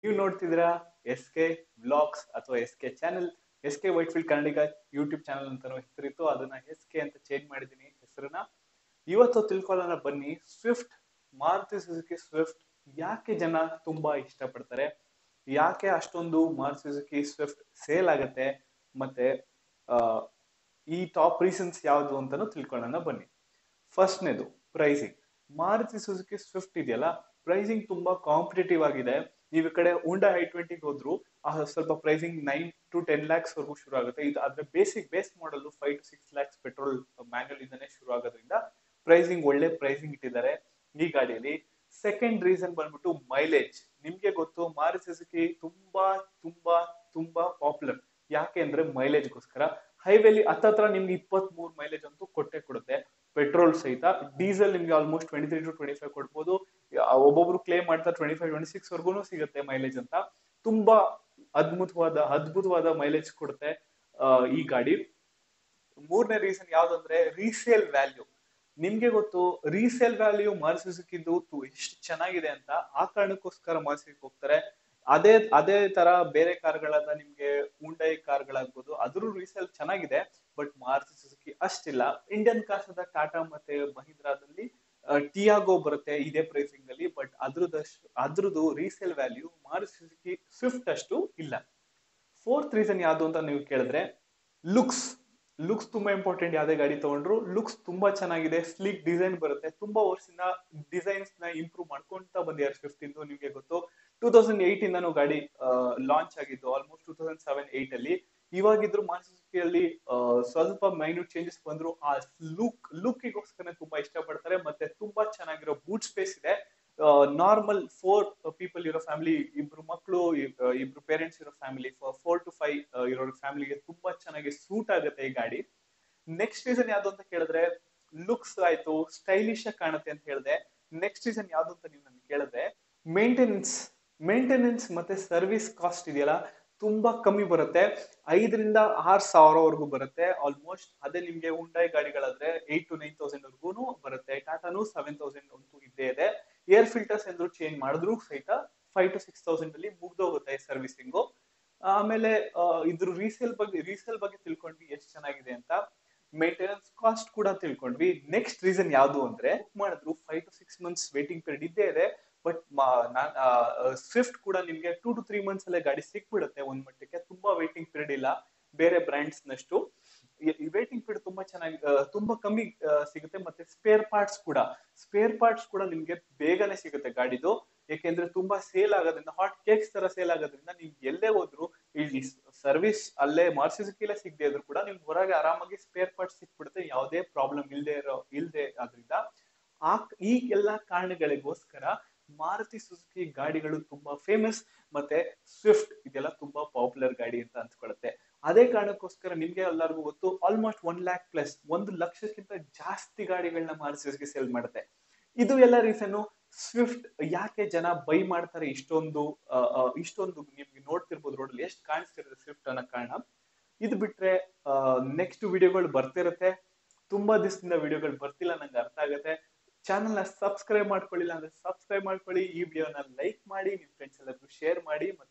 ನೀವು ನೋಡ್ತಿದ್ದೀರಾ S K vlogs ಅಥವಾ S K channel S K Whitefield Kannadiga YouTube channel ಅಂತಾನೂ ಹೆಸರಿತ್ತು ಅದನ್ನ ಎಸ್ ಕೆ ಅಂತ ಚೇಂಜ್ ಮಾಡಿದ್ದೀನಿ ಹೆಸರನ್ನ ಇವತ್ತು ತಿಳ್ಕೊಳ್ಳೋಣ ಬನ್ನಿ ಸ್ವಿಫ್ಟ್ ಮಾರುತಿ ಸುಜುಕಿ ಸ್ವಿಫ್ಟ್ ಯಾಕೆ ಜನ ತುಂಬಾ ಇಷ್ಟಪಡ್ತಾರೆ ಯಾಕೆ ಅಷ್ಟೊಂದು ಮಾರುತಿ ಸುಜುಕಿ ಸ್ವಿಫ್ಟ್ ಸೇಲ್ ಆಗತ್ತೆ ಮತ್ತೆ ಆ, ಈ ಟಾಪ್ ರೀಸನ್ಸ್ ಯಾವುದು ಅಂತಾನು ತಿಳ್ಕೊಳ್ಳೋಣ ಬನ್ನಿ ಫಸ್ಟ್ನೇದು ಪ್ರೈಸಿಂಗ್ ಮಾರುತಿ ಸುಜುಕಿ ಸ್ವಿಫ್ಟ್ ಇದೆಯಲ್ಲ ಪ್ರೈಸಿಂಗ್ ತುಂಬಾ ಕಾಂಪಿಟೇಟಿವ್ ಆಗಿದೆ ನೀವು ಈ ಕಡೆ ಉಂಡಾ ಐ ಟ್ವೆಂಟಿಗೆ ಹೋದ್ರು ಆ ಸ್ವಲ್ಪ pricing nine to ten lakhs ವರೆಗೂ ಶುರು ಆಗುತ್ತೆ ಇದು ಅದ್ರ basic base model five to six lakhs petrol manual ಇಂದಾನೆ ಶುರು ಆಗೋದ್ರಿಂದ ಪ್ರೈಸಿಂಗ್ ಒಳ್ಳೆ ಪ್ರೈಸಿಂಗ್ ಇಟ್ಟಿದ್ದಾರೆ ಈ ಗಾಡಿಯಲ್ಲಿ ಸೆಕೆಂಡ್ ರೀಸನ್ ಬಂದ್ಬಿಟ್ಟು ಮೈಲೇಜ್ ನಿಮ್ಗೆ ಗೊತ್ತು ಮಾರುತಿ ಸುಜುಕಿ ತುಂಬಾ ತುಂಬಾ ತುಂಬಾ ಪಾಪ್ಯುಲರ್ ಯಾಕೆ ಅಂದ್ರೆ ಮೈಲೇಜ್ಗೋಸ್ಕರ ಹೈವೇಲಿ ಹತ್ತತ್ರ ನಿಮ್ಗೆ ಇಪ್ಪತ್ತ್ ಮೂರು ಮೈಲೇಜ್ ಅಂತೂ ಕೊಟ್ಟೆ ಕೊಡುತ್ತೆ ಪೆಟ್ರೋಲ್ ಸಹಿತ ಡೀಸೆಲ್ ನಿಮ್ಗೆ almost twenty three to twenty five ಕೊಡ್ಬೋದು ಆ, ಒಬ್ಬೊಬ್ರು ಕ್ಲೇಮ್ ಮಾಡ್ತಾರೆ ಟ್ವೆಂಟಿ ಫೈವ್ ಟ್ವೆಂಟಿ ಸಿಕ್ಸ್ ವರ್ಗೂನು ಸಿಗುತ್ತೆ ಮೈಲೇಜ್ ಅಂತ ತುಂಬಾ ಅದ್ಭುತವಾದ ಅದ್ಭುತವಾದ ಮೈಲೇಜ್ ಕೊಡುತ್ತೆ ಆ, ಈ ಗಾಡಿ ಮೂರನೇ ರೀಸನ್ ಯಾವ್ದಂದ್ರೆ ರೀಸೇಲ್ ವ್ಯಾಲ್ಯೂ ನಿಮ್ಗೆ ಗೊತ್ತು ರೀಸೇಲ್ ವ್ಯಾಲ್ಯೂ ಮಾರ್ಸಿಕಿದ್ದು ಎಷ್ಟು ಚೆನ್ನಾಗಿದೆ ಅಂತ ಆ ಕಾರಣಕ್ಕೋಸ್ಕರ ಮಾರ್ಸಿಕ್ ಹೋಗ್ತಾರೆ ಅದೇ ಅದೇ ತರ ಬೇರೆ ಕಾರ್ಗಳಾದ ನಿಮ್ಗೆ ಉಂಡೈ ಕಾರ್ಗಳಾಗ್ಬೋದು ಅದ್ರ ರೀಸೇಲ್ ಚೆನ್ನಾಗಿದೆ ಬಟ್ ಮಾರುತಿ ಸುಜುಕಿ ಅಷ್ಟಿಲ್ಲ ಇಂಡಿಯನ್ ಕಾರ್ಸ್ ಆದ ಟಾಟಾ ಮತ್ತೆ ಮಹೀಂದ್ರಾದಲ್ಲಿ ಟಿಯಾಗೋ ಬರುತ್ತೆ ಇದೇ ಪ್ರೈಸಿಂಗ್ ಅಲ್ಲಿ ಬಟ್ ಅದ್ರದಷ್ಟು ಅದ್ರದ್ದು resale value Maruti Suzuki Swift ಅಷ್ಟು ಇಲ್ಲ ಫೋರ್ತ್ ರೀಸನ್ ಯಾವ್ದು ಅಂತ ನೀವು ಕೇಳಿದ್ರೆ ಲುಕ್ಸ್ ಲುಕ್ಸ್ ತುಂಬಾ ಇಂಪಾರ್ಟೆಂಟ್ ಯಾವ್ದೇ ಗಾಡಿ ತಗೊಂಡ್ರು ಲುಕ್ಸ್ ತುಂಬಾ ಚೆನ್ನಾಗಿದೆ ಸ್ಲೀಕ್ ಡಿಸೈನ್ ಬರುತ್ತೆ ತುಂಬಾ ವರ್ಷದಿಂದ ಡಿಸೈನ್ಸ್ ನ ಇಂಪ್ರೂವ್ ಮಾಡ್ಕೊಂತ ಬಂದಿದ್ದಾರೆ ಸ್ವಿಫ್ಟ್ ಇಂದು ನಿಮ್ಗೆ ಗೊತ್ತು ಟೂ ತೌಸಂಡ್ ಏಟ್ ಇಂದನೂ ಗಾಡಿ ಲಾಂಚ್ ಆಗಿದ್ದು almost two thousand seven eight ಅಲ್ಲಿ ಇವಾಗಿದ್ರು ಮಾರುತಿಯಲ್ಲಿ ಸ್ವಲ್ಪ ಮೈನ್ಯೂಟ್ ಚೇಂಜಸ್ ಬಂದ್ರು ಆ ಲುಕ್ ಲುಕ್ಗೋಸ್ಕರ ತುಂಬಾ ಇಷ್ಟಪಡ್ತಾರೆ ಮತ್ತೆ ತುಂಬಾ ಚೆನ್ನಾಗಿರೋ ಬೂಟ್ ಸ್ಪೇಸ್ ಇದೆ ನಾರ್ಮಲ್ ಫೋರ್ ಪೀಪಲ್ ಇರೋ ಫ್ಯಾಮಿಲಿ ಇಬ್ರು ಮಕ್ಕಳು ಇಬ್ರು ಪೇರೆಂಟ್ಸ್ ಇರೋ ಫ್ಯಾಮಿಲಿ ಫೋರ್ ಟು ಫೈವ್ ಇರೋ ಫ್ಯಾಮಿಲಿಗೆ ತುಂಬಾ ಚೆನ್ನಾಗಿ ಸೂಟ್ ಆಗುತ್ತೆ ಈ ಗಾಡಿ ನೆಕ್ಸ್ಟ್ ರೀಸನ್ ಯಾವ್ದು ಅಂತ ಕೇಳಿದ್ರೆ ಲುಕ್ಸ್ ಆಯ್ತು ಸ್ಟೈಲಿಶ್ ಆಗಿ ಕಾಣುತ್ತೆ ಅಂತ ಹೇಳಿದೆ ನೆಕ್ಸ್ಟ್ ರೀಸನ್ ಯಾವ್ದು ಅಂತ ನೀವು ನನ್ಗೆ ಕೇಳಿದ್ರೆ ಮೇಂಟೆನೆನ್ಸ್ ಮೇಂಟೆನೆನ್ಸ್ ಮತ್ತೆ ಸರ್ವಿಸ್ ಕಾಸ್ಟ್ ಇದೆಯಲ್ಲ ತುಂಬಾ ಕಮ್ಮಿ ಬರುತ್ತೆ ಐದರಿಂದ ಆರ್ ಸಾವಿರವರೆಗೂ ಬರುತ್ತೆ ಆಲ್ಮೋಸ್ಟ್ ಅದೇ ನಿಮ್ಗೆ ಉಂಡಾಯ್ ಗಾಡಿಗಳಾದ್ರೆ ಏಟ್ ಟು ನೈನ್ ತೌಸಂಡ್ ವರ್ಗೂನು ಬರುತ್ತೆ ಟಾಟಾನು ಸೆವೆನ್ ತೌಸಂಡ್ ಅಂತೂ ಇದ್ದೇ ಇದೆ ಏರ್ ಫಿಲ್ಟರ್ಸ್ ಏನಾದ್ರು ಚೇಂಜ್ ಮಾಡಿದ್ರು ಸಹಿತ ಫೈವ್ ಟು ಸಿಕ್ಸ್ ತೌಸಂಡ್ ಅಲ್ಲಿ ಮುಗ್ದೋಗುತ್ತೆ ಸರ್ವಿಸಿಂಗು ಆಮೇಲೆ ಆ, ಇದ್ರ ರೀಸೇಲ್ ಬಗ್ಗೆ ರೀಸೇಲ್ ಬಗ್ಗೆ ತಿಳ್ಕೊಂಡ್ವಿ ಎಷ್ಟು ಚೆನ್ನಾಗಿದೆ ಅಂತ ಮೇಂಟೆನೆನ್ಸ್ ಕಾಸ್ಟ್ ಕೂಡ ತಿಳ್ಕೊಂಡ್ವಿ ನೆಕ್ಸ್ಟ್ ರೀಸನ್ ಯಾವುದು ಅಂದ್ರೆ book ಮಾಡಿದ್ರು five to six months waiting period ಇದ್ದೇ ಇದೆ ಬಟ್ ಸ್ವಿಫ್ಟ್ ಕೂಡ ನಿಮ್ಗೆ ಟೂ ಟು ತ್ರೀ ಮಂತ್ಸ್ ಅಲ್ಲೇ ಗಾಡಿ ಸಿಕ್ಬಿಡುತ್ತೆ ಒಂದ್ ಮಟ್ಟಕ್ಕೆ ತುಂಬಾ ವೇಟಿಂಗ್ ಪೀರಿಯಡ್ ಇಲ್ಲ ಬೇರೆ ಬ್ರ್ಯಾಂಡ್ಸ್ ನಷ್ಟು ವೇಟಿಂಗ್ ಪೀರಿಯಡ್ ತುಂಬಾ ಚೆನ್ನಾಗಿ ಆ, ತುಂಬಾ ಕಮ್ಮಿ ಆ, ಸಿಗುತ್ತೆ ಮತ್ತೆ ಸ್ಪೇರ್ ಪಾರ್ಟ್ಸ್ ಕೂಡ ಸ್ಪೇರ್ ಪಾರ್ಟ್ಸ್ ಕೂಡ ನಿಮ್ಗೆ ಬೇಗನೆ ಸಿಗುತ್ತೆ ಗಾಡಿದು ಯಾಕೆಂದ್ರೆ ತುಂಬಾ ಸೇಲ್ ಆಗೋದ್ರಿಂದ ಹಾಟ್ ಕೇಕ್ಸ್ ತರ ಸೇಲ್ ಆಗೋದ್ರಿಂದ ನೀವು ಎಲ್ಲೇ ಹೋದ್ರು ಈ ಸರ್ವಿಸ್ ಅಲ್ಲೇ ಮಾರ್ಸಿಸಕ್ಕಿಲ್ಲ ಸಿಗದೆ ಇದ್ರು ಕೂಡ ನಿಮ್ಗೆ ಹೊರಗೆ ಆರಾಮಾಗಿ ಸ್ಪೇರ್ ಪಾರ್ಟ್ಸ್ ಸಿಕ್ಬಿಡುತ್ತೆ ಯಾವುದೇ ಪ್ರಾಬ್ಲಮ್ ಇಲ್ಲದೆ ಇರೋ ಇಲ್ಲದೆ ಆದ್ರಿಂದ ಆ ಈ ಎಲ್ಲಾ ಕಾರಣಗಳಿಗೋಸ್ಕರ ಮಾರುತಿ ಸುಜುಕಿ ಗಾಡಿಗಳು ತುಂಬಾ ಫೇಮಸ್ ಮತ್ತೆ ಸ್ವಿಫ್ಟ್ ಇದೆಲ್ಲ ತುಂಬಾ ಪಾಪ್ಯುಲರ್ ಗಾಡಿ ಅಂತ ಅನ್ಸ್ಕೊಳುತ್ತೆ ಅದೇ ಕಾರಣಕ್ಕೋಸ್ಕರ ನಿಮ್ಗೆ ಎಲ್ಲರಿಗೂ ಗೊತ್ತು ಆಲ್ಮೋಸ್ಟ್ ಒನ್ ಲ್ಯಾಕ್ ಪ್ಲಸ್ ಒಂದು ಲಕ್ಷಕ್ಕಿಂತ ಜಾಸ್ತಿ ಗಾಡಿಗಳನ್ನ ಮಾರುತಿ ಸುಜುಕಿ ಸೇಲ್ ಮಾಡುತ್ತೆ ಇದು ಎಲ್ಲ ರೀಸನ್ ಸ್ವಿಫ್ಟ್ ಯಾಕೆ ಜನ ಬೈ ಮಾಡ್ತಾರೆ ಇಷ್ಟೊಂದು ಆ, ಆ, ಇಷ್ಟೊಂದು ನಿಮ್ಗೆ ನೋಡ್ತಿರ್ಬೋದು ರೋಡಲ್ಲಿ ಎಷ್ಟು ಕಾಣಿಸ್ತಿರುತ್ತೆ ಸ್ವಿಫ್ಟ್ ಅನ್ನೋ ಕಾರಣ ಇದು ಬಿಟ್ರೆ ನೆಕ್ಸ್ಟ್ ವಿಡಿಯೋಗಳು ಬರ್ತಿರುತ್ತೆ ತುಂಬಾ ದಿವಸದಿಂದ ವಿಡಿಯೋಗಳು ಬರ್ತಿಲ್ಲ ನಂಗೆ ಅರ್ಥ ಆಗುತ್ತೆ ಚಾನಲ್ ನ ಸಬ್ಸ್ಕ್ರೈಬ್ ಮಾಡ್ಕೊಳ್ಳಿಲ್ಲ ಅಂದ್ರೆ ಸಬ್ಸ್ಕ್ರೈಬ್ ಮಾಡ್ಕೊಳ್ಳಿ ಈ ವಿಡಿಯೋನ ಲೈಕ್ ಮಾಡಿ ನಿಮ್ ಫ್ರೆಂಡ್ಸ್ ಎಲ್ಲರಿಗೂ ಶೇರ್ ಮಾಡಿ ಮತ್ತೆ